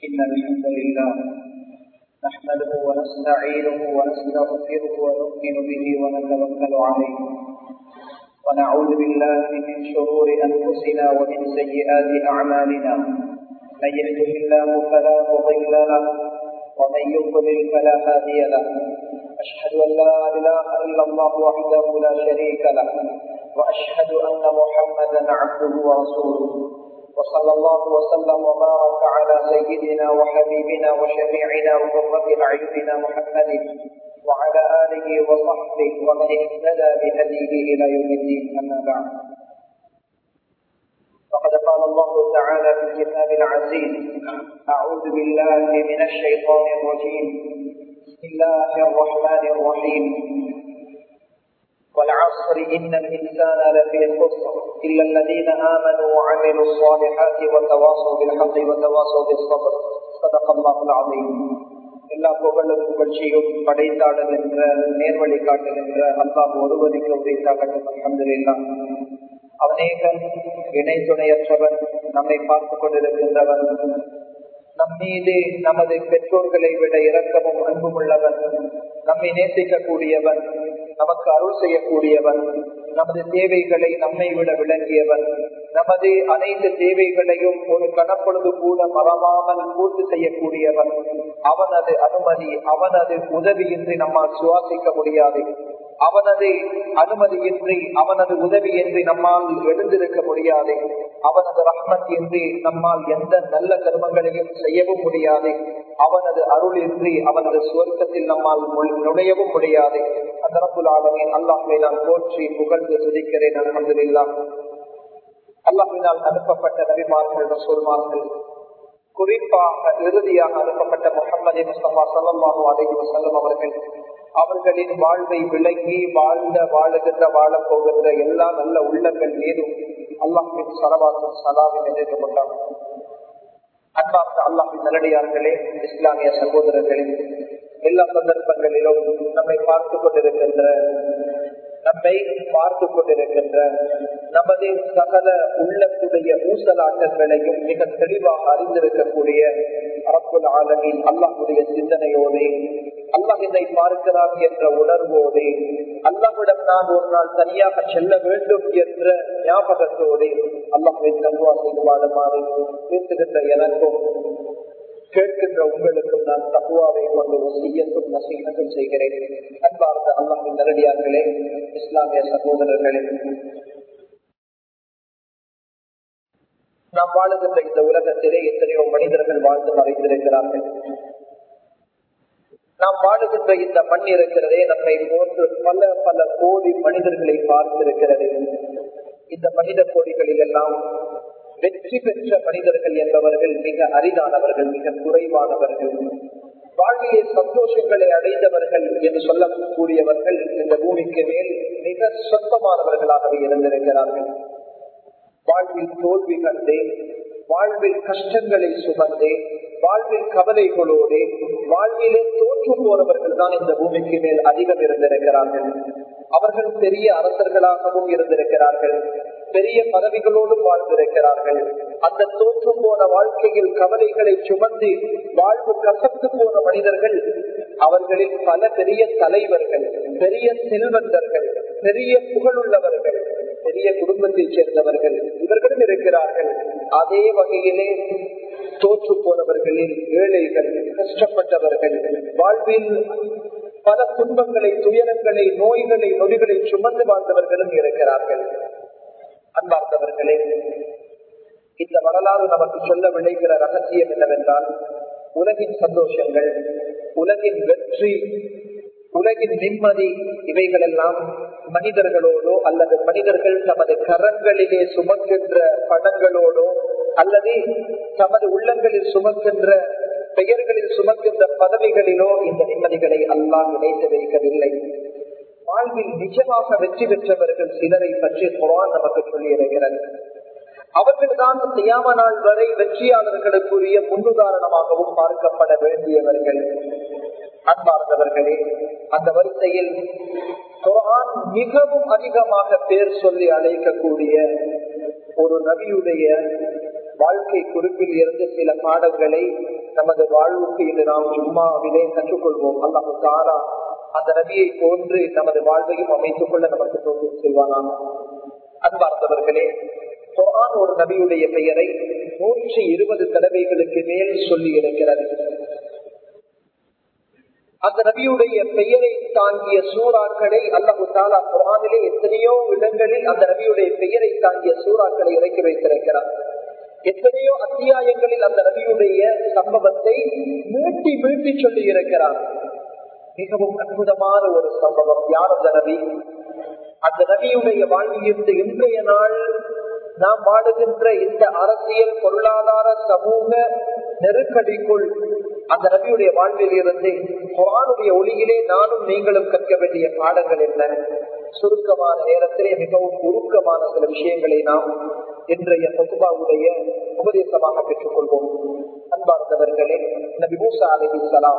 إن الحمد لله نحمده ونستعينه ونستغفره ونؤمن به ونتوكل عليه ونعوذ بالله من شرور أنفسنا ومن سيئات أعمالنا من يهده الله فلا مضل له ومن يضلل فلا هادي له أشهد أن لا إله إلا الله وحده لا شريك له وأشهد أن محمدا عبده ورسوله وصلى الله وسلم وبارك على سيدنا وحبيبنا وشفيعنا وقرة أعيننا محمد وعلى آله وصحبه ومن اهتدى بهديه إلى يوم الدين أما بعد فقد قال الله تعالى في الكتاب العزيز أعوذ بالله من الشيطان الرجيم بسم الله الرحمن الرحيم والعصر إن الإنسان لفي خسر إلا الذين آمنوا وعملوا الصالحات وتواصوا بالحق وتواصوا بالصبر صدق الله العظيم எல்லா புகழும் புகழ்ச்சியும் படைத்தாடுகின்ற நேர்வழி காட்டுகின்ற அல்லாஹ் ஒருவருக்கு உரைத்தாகட்டும் அலமதுல்லா அவனேகன் இணை துணையற்றவன் நம்மை பார்த்துக் கொண்டிருக்கின்றவன் நம் மீது நமது பெற்றோர்களை விட இரக்கமும் அன்பும் உள்ளவன் நம்மை நேசிக்கக்கூடியவன் நமக்கு அருள் செய்யக்கூடியவன் நமது தேவைகளை நம்மை விட விளங்கியவன் நமது அனைத்து தேவைகளையும் ஒரு கணப்பொழுது கூட மறவாமல் பூர்த்தி செய்யக்கூடியவன் அவனது அனுமதி அவனது உதவியின்றி நம்மால் சுவாசிக்க முடியாது அவனது அனுமதியின்றி அவனது உதவியின்றி நம்மால் எழுந்திருக்க முடியாது அவனது ரஹ்மத் இன்றி நம்மால் எந்த நல்ல கர்மங்களையும் செய்யவும் முடியாது அவனது அருள் இன்றி அவனது சுவர்க்கத்தில் நம்மால் நுழையவும் முடியாது அந்த ரப்புல் ஆலமின் அல்லாஹை நான் போற்றி புகழ்ந்து சுதிக்கிறேன் அலமதுல்லா அல்லாஹினால் அனுப்பப்பட்ட நபிமார்கள் ரசூல்மார்கள் குறிப்பாக இறுதியாக அனுப்பப்பட்ட முகமது முஸ்தபா சல்லாஹூ அலஹி வசல்லம் அவர்கள் அவர்களின் வாழ்வை விளங்கி வாழ்ந்த வாழுகின்ற வாழப் போகின்ற எல்லா நல்ல உள்ளங்கள் மீதும் அல்லாஹின் சலவாசும் சலாவின் எதிர்க்க கொண்டாங்க அன்பார்ந்த அல்லாஹின் நல்லடியார்களே இஸ்லாமிய சகோதரர்களே எல்லா சந்தர்ப்பங்களிலும் நம்மை பார்த்து கொண்டிருக்கின்ற நம்மை பார்த்து கொண்டிருக்கின்ற நமது சகல உள்ளத்துடைய ஊசலாட்டங்களையும் மிக தெளிவாக அறிந்திருக்கக்கூடிய அரப்புல் ஆலமின் அல்லாஹுடைய சிந்தனையோடு அல்லாஹ் என்னை பார்க்கிறான் என்ற உணர்வோடு அல்லாஹிடம் நான் ஒரு நாள் தனியாக செல்ல வேண்டும் என்ற ஞாபகத்தோடு அல்லாஹை தன்வா செய்து வாழுமாறு பேசுகின்ற எனக்கும் கேட்கின்ற உங்களுக்கும் நான் தகுவாவை கொண்டு செய்யத்தும் நசீகத்தும் செய்கிறேன் அன்பார்ந்த அல்லாஹின் நேரடியார்களே இஸ்லாமிய சகோதரர்களே நாம் வாழுகின்ற இந்த உலகத்திலே எத்தனையோ மனிதர்கள் வாழ்ந்து மறைந்திருக்கிறார்கள் நாம் வாழுகின்ற இந்த மண் இருக்கிறதே நம்மை போன்று பல பல கோடி மனிதர்களை பார்த்திருக்கிறது இந்த மனித கோடிகளில் எல்லாம் வெற்றி பெற்ற மனிதர்கள் என்பவர்கள் மிக அரிதானவர்கள் மிக குறைவானவர்கள் வாழ்விலே சந்தோஷங்களை அடைந்தவர்கள் என்று சொல்லக்கூடியவர்கள் இந்த பூமிக்கு மேல் மிக சொந்தமானவர்களாகவே இருந்திருக்கிறார்கள் வாழ்வில் தோல்வி கண்டே வாழ்வில் கஷ்டங்களை சுமந்தே வாழ்வில் கவலைகளோடு வாழ்விலே தோற்று போனவர்கள் தான் இந்த பூமிக்கு மேல் அதிகம் இருந்திருக்கிறார்கள் அவர்கள் பெரிய அரசர்களாகவும் இருந்திருக்கிறார்கள் பெரிய பதவிகளோடும் வாழ்ந்திருக்கிறார்கள் அந்த தோற்று போன வாழ்க்கையில் கவலைகளை சுமந்து வாழ்வு கசத்து போன மனிதர்கள் அவர்களில் பல பெரிய தலைவர்கள் பெரிய செல்வந்தர்கள் பெரிய புகழுள்ளவர்கள் பெரிய குடும்பத்தைச் சேர்ந்தவர்கள் இவர்களும் இருக்கிறார்கள் அதே வகையிலே தோற்று போனவர்களில் ஏழைகள் கஷ்டப்பட்டவர்கள் வாழ்வில் பல துன்பங்களை துயரங்களை நோய்களை நொடிகளை சுமந்து வாழ்ந்தவர்களும் இருக்கிறார்கள் அன்பார்ந்தவர்களே இந்த வரலாறு நமக்கு சொல்ல விளைகிற ரகசியம் என்னவென்றால் உலகின் சந்தோஷங்கள் உலகின் வெற்றி உலகின் நிம்மதி இவைகளெல்லாம் மனிதர்களோடோ அல்லது மனிதர்கள் தமது கரங்களிலே சுமக்கின்ற படங்களோடோ அல்லது தமது உள்ளங்களில் சுமக்கின்ற பெயர்களில் சுமக்கின்ற பதவிகளிலோ இந்த நிம்மதிகளை அல்லாஹ் நினைத்து வைக்கவில்லை வாழ்வில் நிஜமாக வெற்றி பெற்றவர்கள் சிலரை பற்றி குரான் நமக்கு சொல்லியிருக்கிறது அவர்கள்தான் தியாம நாள் வரை வெற்றியாளர்களுக்குரிய முன்னுதாரணமாகவும் பார்க்கப்பட வேண்டியவர்கள் அன்பார்ந்தவர்களே அந்த வரிசையில் குரான் மிகவும் அதிகமாக பேர் சொல்லி அழைக்கக்கூடிய ஒரு நபியுடைய வாழ்க்கை குறிப்பில் இருந்து சில பாடங்களை நமது வாழ்வுக்கு இன்று நாம் ஜும்மாவிலே கற்றுக்கொள்வோம் அல்லாஹு தாரா அந்த நபியை போன்று நமது வாழ்வையும் அமைத்துக் கொள்ள நமக்கு தோல்வி செய்வானாம் அன்பார்ந்தவர்களே குரான் ஒரு நபியுடைய பெயரை நூற்றி இருபது தடவைகளுக்கு மேல் சொல்லி இருக்கிறது அந்த நபியுடைய பெயரை தாங்கிய சூறாக்களை அல்லாஹு தாலா குரானிலே எத்தனையோ இடங்களில் அந்த நபியுடைய பெயரை தாங்கிய சூறாக்களை இறக்கி வைத்திருக்கிறார் எத்தனையோ அத்தியாயங்களில் அந்த நபியுடைய சம்பவத்தை மீட்டி மீட்டி சொல்லி இருக்கிறார் மிகவும் அற்புதமான ஒரு சம்பவம் யார் அந்த நபி அந்த நபியுடைய வாழ்விலிருந்து இன்றைய நாள் நாம் வாழுகின்ற இந்த அரசியல் பொருளாதார சமூக நெருக்கடிக்குள் அந்த நபியுடைய வாழ்வில் இருந்து குரானுடைய ஒளியிலே நானும் நீங்களும் கற்க வேண்டிய பாடங்கள் என்ன சுருக்கமான நேரத்திலே மிகவும் உருக்கமான சில விஷயங்களை நாம் இன்றைய பொதுபாவுடைய உபதேசமாக பெற்றுக் கொள்வோம் அன்பார்ந்தவர்களே நபி மூசா அலி சலாம்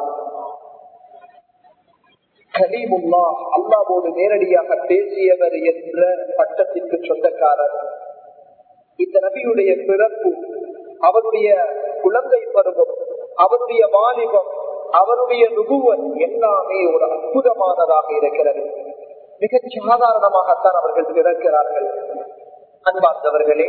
கலீமுல்லா அல்லாவோடு நேரடியாக பேசியவர் என்ற பட்டத்திற்கு சொந்தக்காரர் இந்த நபியுடைய பிறப்பு அவருடைய குழந்தை பருவம் அவருடைய வாலிபம் அவருடைய நுகுவன் எல்லாமே ஒரு அற்புதமானதாக இருக்கிறது மிக சாதாரணமாகத்தான் அவர்கள் பிறக்கிறார்கள் அன்பார்ந்தவர்களே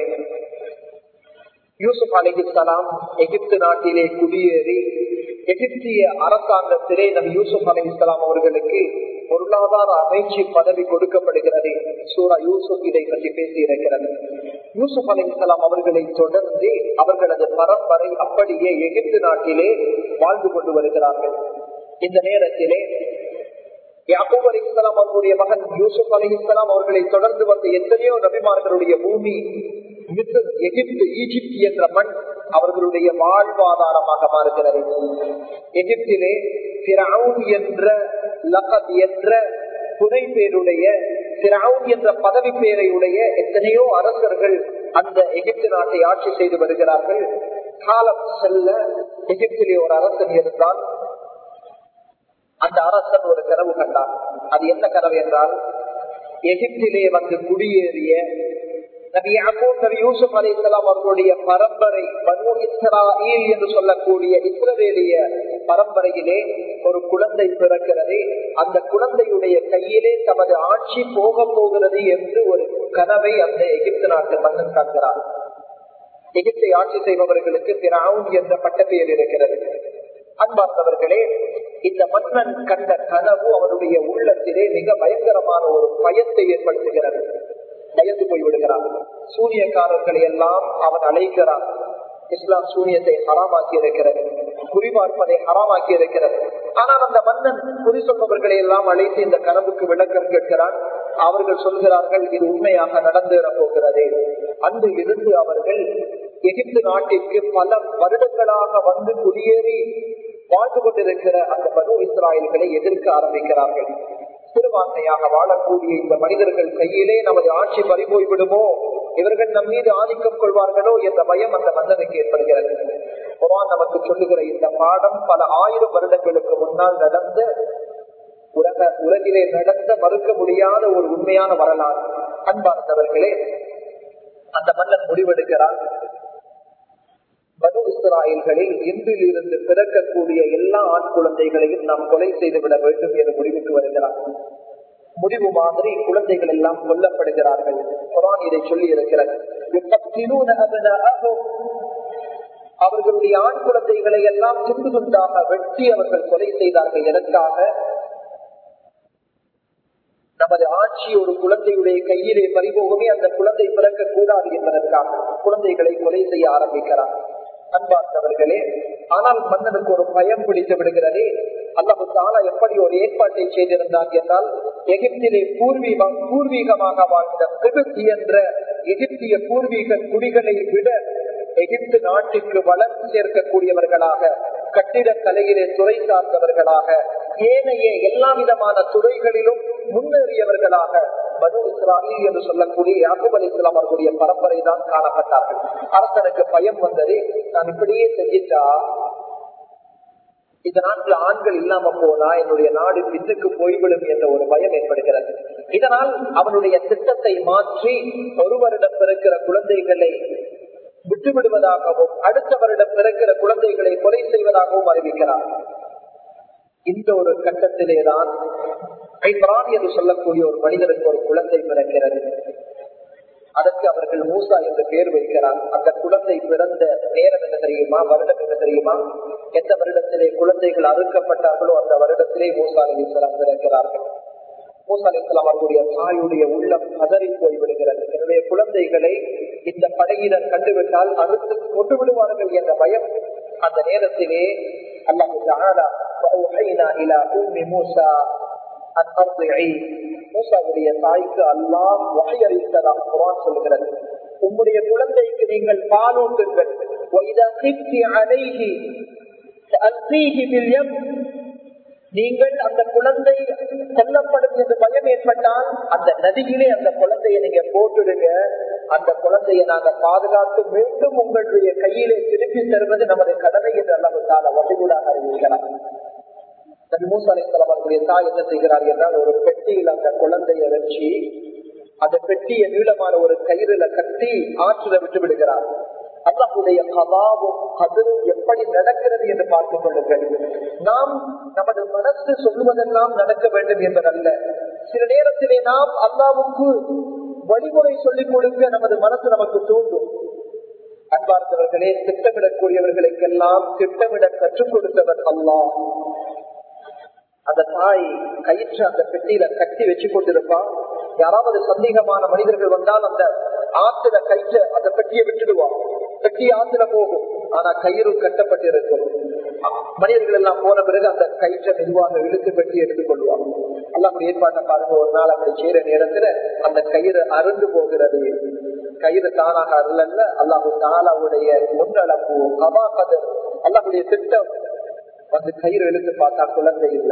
யூசுப் அலிஹிசலாம் எகிப்து நாட்டிலே குடியேறி எகிப்திய அரசாங்கத்திலே நம் யூசுப் அலி இஸ்லாம் அவர்களுக்கு பொருளாதார அமைச்சு பதவி கொடுக்கப்படுகிறது சூரா யூசுப் இதை பற்றி பேசி இருக்கிறது யூசுப் அலி இஸ்லாம் அவர்களை தொடர்ந்து அவர்களது பரம்பரை அப்படியே எகிப்து நாட்டிலே வாழ்ந்து கொண்டு வருகிறார்கள் இந்த நேரத்திலே யாக்கூப் அலி இஸ்லாம் அவர்களுடைய மகன் யூசுப் அலி இஸ்லாம் அவர்களை தொடர்ந்து வந்த எத்தனையோ நபிமார்களுடைய பூமி எகிப்து ஈஜிப்ட் என்ற மண் அவர்களுடைய வாழ்வாதாரமாக மாறுகிறது எகிப்திலே பிராவுன் என்ற லகப் என்ற துணை பேருடைய பிராவுன் என்ற பதவி பேரையுடைய எத்தனையோ அரசர்கள் அந்த எகிப்து நாட்டை ஆட்சி செய்து வருகிறார்கள் காலம் செல்ல எகிப்திலே ஒரு அரசன் இருந்தால் அந்த அரசன் ஒரு கனவு கண்டார் அது என்ன கனவு என்றால் எகிப்திலே வந்து குடியேறிய நபி யாக்கூப் நபி யூசுப் அலி இஸ்லாம் அவர்களுடைய பரம்பரை பனு இஸ்ராயில் என்று சொல்லக்கூடிய இஸ்ரவேலிய பரம்பரையிலே ஒரு குழந்தை பிறக்கிறது அந்த குழந்தையுடைய கையிலே தமது ஆட்சி போக போகிறது என்று ஒரு கனவை அந்த எகிப்து நாட்டு மன்னன் காண்கிறார் எகிப்தை ஆட்சி செய்பவர்களுக்கு திராவுன் என்ற பட்டப்பெயர் இருக்கிறது அன்பார்ந்தவர்களே இந்த மன்னன் கண்ட கனவு அவருடைய உள்ளத்திலே மிக பயங்கரமான ஒரு பயத்தை ஏற்படுத்துகிறது பயந்து போய்விடுகிறான் சூனியக்காரர்களை எல்லாம் அவன் அழைக்கிறான் இஸ்லாம் சூனியத்தை ஹராமாக்கி இருக்கிறது குறிபார்ப்பதை ஹராமாக்கி இருக்கிறது ஆனால் அந்த மன்னன் குறி சொல்பவர்களை எல்லாம் அழைத்து இந்த கனவுக்கு விளக்கம் கேட்கிறான் அவர்கள் சொல்கிறார்கள் இது உண்மையாக நடந்தேற போகிறது அன்று இருந்து அவர்கள் எகிப்து நாட்டிற்கு பல வருடங்களாக வந்து குடியேறி வாழ்ந்து கொண்டிருக்கிற அந்த பனு இஸ்ராயல்களை எதிர்க்க ஆரம்பிக்கிறார்கள் சிறுபான்மையாக வாழக்கூடிய இந்த மனிதர்கள் கையிலே நமது ஆட்சி பறிபோய் விடுமோ இவர்கள் நம் மீது ஆதிக்கம் கொள்வார்களோ என்ற பயம் அந்த மன்னனுக்கு ஏற்படுகிறது குரான் நமக்கு சொல்லுகிற இந்த பாடம் பல ஆயிரம் வருடங்களுக்கு முன்னால் நடந்த உலக உலகிலே நடந்த மறுக்க முடியாத ஒரு உண்மையான வரலாறு அன்பார்ந்தவர்களே அந்த மன்னன் முடிவெடுக்கிறான் பனு இஸ்ராயல்களில் இன்றில் இருந்து பிறக்கக்கூடிய எல்லா ஆண் குழந்தைகளையும் நாம் கொலை செய்துவிட வேண்டும் என்று முடிவுக்கு வருகிறார் முடிவு மாதிரி குழந்தைகள் எல்லாம் கொல்லப்படுகிறார்கள் குரான் இதை சொல்லி இருக்கிறது அவர்களுடைய ஆண் குழந்தைகளை எல்லாம் துண்டு துண்டாக வெட்டி அவர்கள் கொலை செய்தார்கள் எதற்காக நமது ஆட்சி ஒரு குழந்தையுடைய கையிலே பறிபோகவே அந்த குழந்தை பிறக்க கூடாது என்பதற்காக குழந்தைகளை கொலை செய்ய ஆரம்பிக்கிறார் அன்பார்ந்தவர்களே ஆனால் மன்னனுக்கு ஒரு பயம் பிடித்து விடுகிறது அல்லாஹு தாலா எப்படி ஒரு ஏற்பாட்டை செய்திருந்தான் என்றால் எகிப்திலே பூர்வீகம் பூர்வீகமாக வாழ்ந்த பிபிப்தி என்ற எகிப்திய பூர்வீக குடிகளை விட எகிப்து நாட்டுக்கு வளர்ச்சி சேர்க்கக்கூடியவர்களாக கட்டிடக் கலையிலே துறை சார்ந்தவர்களாக ஏனைய எல்லா விதமான துறைகளிலும் முன்னேறியவர்களாக பனு இஸ்ராயில் என்று சொல்லக்கூடிய யாக்குப் அலி இஸ்லாம் அவர்களுடைய பரம்பரை தான் காணப்பட்டார்கள் அரசனுக்கு பயம் வந்தது நான் இப்படியே செஞ்சிட்டா இந்த நாட்டில் ஆண்கள் இல்லாம போனா என்னுடைய நாடு பின்னுக்கு போய்விடும் என்ற ஒரு பயம் ஏற்படுகிறது இதனால் அவனுடைய திட்டத்தை மாற்றி ஒரு வருடம் பிறக்கிற குழந்தைகளை விட்டுவிடுவதாகவும் அடுத்த வருடம் பிறக்கிற குழந்தைகளை கொலை செய்வதாகவும் அறிவிக்கிறார் இந்த ஒரு கட்டத்திலேதான் ஐம்ரான் என்று சொல்லக்கூடிய ஒரு மனிதனுக்கு ஒரு குழந்தை பிறக்கிறது அதற்கு அவர்கள் மூசா என்று பெயர் வைக்கிறார் அந்த குழந்தை பிறந்த நேரம் என்ன தெரியுமா வருடம் என்ன தெரியுமா எந்த வருடத்திலே குழந்தைகள் அறுக்கப்பட்டார்களோ அந்த வருடத்திலே மூசா அலி இஸ்லாம் பிறக்கிறார்கள் மூசா அலி இஸ்லாம் அவர்களுடைய தாயுடைய உள்ளம் கதறி போய்விடுகிறது எனவே குழந்தைகளை இந்த படையினர் கண்டுவிட்டால் அறுத்து கொண்டு விடுவார்கள் என்ற பயம் அந்த நேரத்திலே மூசாவுடைய தாய்க்கு அல்லாஹ் வகையறித்ததாக குரான் சொல்கிறது உங்களுடைய குழந்தைக்கு நீங்கள் பாலூட்டுங்கள் நீங்கள் அந்த குழந்தை கொல்லப்படும் என்று பயம் ஏற்பட்டால் அந்த நதியிலே அந்த குழந்தையை நீங்க போட்டுடுங்க அந்த குழந்தையை நாங்க பாதுகாத்து மீண்டும் உங்களுடைய கையிலே திருப்பி தருவது நமது கடமை என்று அல்லமுத்தால வகைகூடாக அறிவிக்கிறார் அவர்களுடைய தாய் என்ன செய்கிறார் என்றால் ஒரு பெட்டியில் அந்த குழந்தைய வச்சு அந்த பெட்டிய நீளமான ஒரு கயிறுல கட்டி ஆற்றுல விட்டு விடுகிறார் அல்லாஹுடைய கபாவும் கதிரும் எப்படி நடக்கிறது என்று பார்த்துக் கொள்ளுங்கள் நாம் நமது மனசு சொல்லுவதெல்லாம் நடக்க வேண்டும் என்பதல்ல சில நேரத்திலே நாம் அல்லாவுக்கு வழிமுறை சொல்லிக் கொடுக்க நமது மனசு நமக்கு தூண்டும் அன்பார்ந்தவர்களே திட்டமிடக்கூடியவர்களுக்கெல்லாம் திட்டமிட கற்றுக் கொடுத்தவர் அல்லாஹ் அந்த தாய் கயிற்று அந்த பெட்டியில கட்டி வச்சு கொண்டிருப்பான் யாராவது சந்தேகமான மனிதர்கள் வந்தால் அந்த ஆத்துல கயிற்று அந்த பெட்டியை விட்டுடுவான் பெட்டி ஆத்துல போகும் ஆனா கயிறு கட்டப்பட்டிருக்கும் மனிதர்கள் எல்லாம் போன பிறகு அந்த கயிற்றை மெதுவாக இழுத்து பெட்டி எடுத்துக் கொள்வான் எல்லாம் ஏற்பாட்டை பாருங்க ஒரு நாள் அப்படி செய்யற நேரத்துல அந்த கயிறு அருந்து போகிறது கயிறு தானாக அருளல்ல அல்லாஹு தாலாவுடைய முன்னளப்பு கபா கதர் அல்லாஹுடைய திட்டம் வந்து கயிறு இழுத்து பார்த்தா குழந்தை இல்லை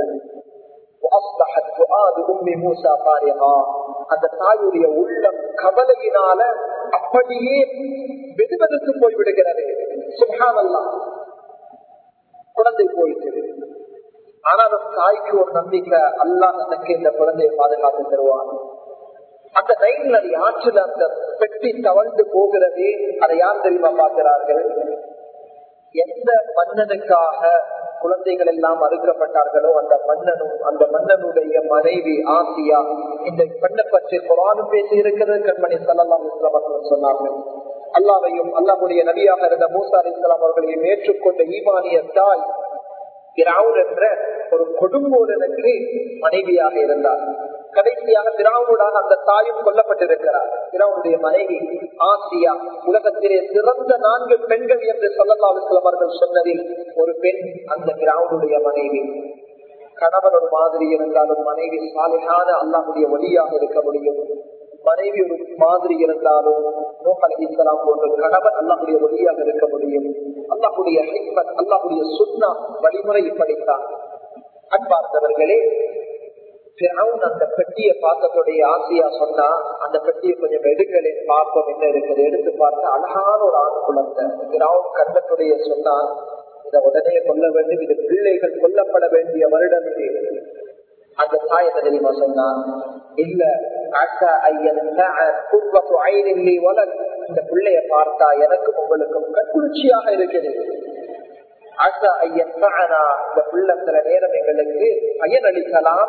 அந்த தாயுடைய உள்ளம் கவலையினால அப்படியே வெதுவெதுத்து போய்விடுகிறது சுகானல்லா குழந்தை போயிட்டு ஆனாலும் தாய்க்கு ஒரு நம்பிக்கை அல்லா எனக்கு இந்த குழந்தையை பாதுகாத்து தருவான் அந்த நைல் நதி ஆற்றில் அந்த பெட்டி தவழ்ந்து போகிறது அதை யார் தெரியுமா பார்க்கிறார்கள் எந்த மன்னனுக்காக குழந்தைகள் எல்லாம் அறுக்கப்பட்டார்களோ அந்த மன்னனும் அந்த மன்னனுடைய மனைவி ஆசியா இந்த பெண்ணை பற்றி குரானும் பேசி இருக்கிறது கண்மணி சல்லாம் இஸ்லாம் சொன்னார்கள் அல்லாவையும் அல்லாவுடைய நபியாக இருந்த மூசா அலி இஸ்லாம் அவர்களையும் ஏற்றுக்கொண்ட ஈமானிய தாய் திராவுன் என்ற ஒரு கொடுங்கோலனுக்கு மனைவியாக இருந்தார் கடைசியாக திராவுடாக அந்த தாயும் கொல்லப்பட்டிருக்கிறார் திராவுடைய மனைவி ஆசியா உலகத்திலே சிறந்த நான்கு பெண்கள் என்று சொல்லலாம் அவர்கள் சொன்னதில் ஒரு பெண் அந்த திராவுடைய மனைவி கணவன் ஒரு மாதிரி இருந்தாலும் மனைவி சாலையான அல்லாவுடைய வழியாக இருக்க முடியும் மனைவி ஒரு மாதிரி இருந்தாலும் நோக்கலாம் போன்ற கணவன் அல்லாஹுடைய வழியாக இருக்க முடியும் அல்லாஹுடைய ஹிக்மத் அல்லாஹுடைய சுண்ணா வழிமுறை இப்படித்தான் அன்பார்ந்தவர்களே அந்த பெட்டியை பார்த்தக்கூடிய ஆசையா சொன்னா அந்த பெட்டியை கொஞ்சம் எடுங்களேன் பார்ப்போம் என்ன இருக்குது எடுத்து பார்த்தா அழகான ஒரு ஆண் குழந்தை பிறவுன் கண்ணத்துடைய சொன்னான் இதை உடனே கொல்ல வேண்டும் இது பிள்ளைகள் கொல்லப்பட வேண்டிய வருடம் இது அந்த தாய் என்ன தெரியுமா சொன்னா இல்ல இந்த பிள்ளைய பார்த்தா எனக்கும் உங்களுக்கும் கண்குளிர்ச்சியாக இருக்குது இந்த பிள்ளை சில நேரம் எங்களுக்கு பயனளிக்கலாம்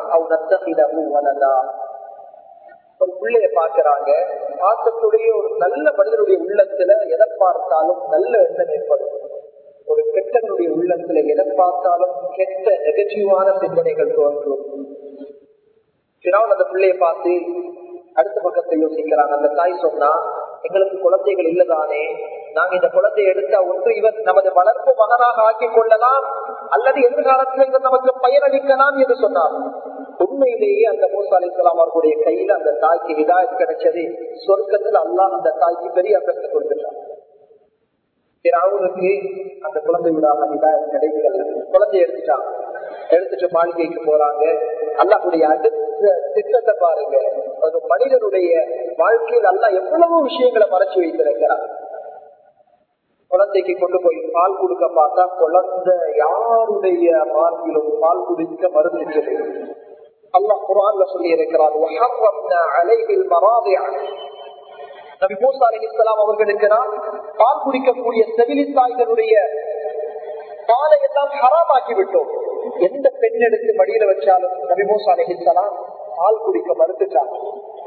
ஒரு பிள்ளைய பாக்குறாங்க பார்க்கக்கூடிய ஒரு நல்ல மனிதனுடைய உள்ளத்துல எதை பார்த்தாலும் நல்ல எண்ணம் ஏற்படும் ஒரு கெட்டனுடைய உள்ளத்துல எதை பார்த்தாலும் கெட்ட நெகட்டிவான சிந்தனைகள் தோன்றும் பிறகு அந்த பிள்ளைய பார்த்து அடுத்த பக்கத்தை யோசிக்கிறாங்க அந்த தாய் சொன்னா எங்களுக்கு குழந்தைகள் இல்லதானே நாங்க இந்த குழந்தையை எடுத்தா ஒன்று இவர் நமது வளர்ப்பு மகனாக ஆக்கிக் கொள்ளலாம் அல்லது எதிர்காலத்தில் இவர் நமக்கு பயனளிக்கலாம் என்று சொன்னார் உண்மையிலேயே அந்த மூசா அலிஸ்லாம் அவர்களுடைய கையில அந்த தாய்க்கு ஹிதாயத் கிடைச்சது சொர்க்கத்தில் அல்லாஹ் அந்த தாய்க்கு பெரிய அந்தஸ்து கொடுத்துட்டார் அவனுக்கு அந்த குழந்தை விடாம ஹிதாயத் கிடைக்கல குழந்தை எடுத்துட்டான் எடுத்துட்டு மாளிகைக்கு போறாங்க அல்லாஹுடைய அடுத்த திட்டத்தை பாருங்க ஒரு மனிதனுடைய வாழ்க்கையில் அல்ல எவ்வளவோ விஷயங்களை மறைச்சு வைத்திருக்கிறார் குழந்தைக்கு கொண்டு போய் பால் கொடுக்க பார்த்தா குழந்தை யாருடைய மார்பிலும் பால் குடிக்க மறுத்துச்சது அல்லாஹ் குரான்ல சொல்லி இருக்கிறார் நபி மூசா அலி இஸ்லாம் அவர்களுக்கு நாம் பால் குடிக்கக்கூடிய செவிலி தாய்களுடைய பாலை எல்லாம் ஹராமாக்கி விட்டோம் எந்த பெண் எடுத்து மடியில வச்சாலும் நபி மூசா அலி இஸ்லாம் பால் குடிக்க மறுத்துட்டாங்க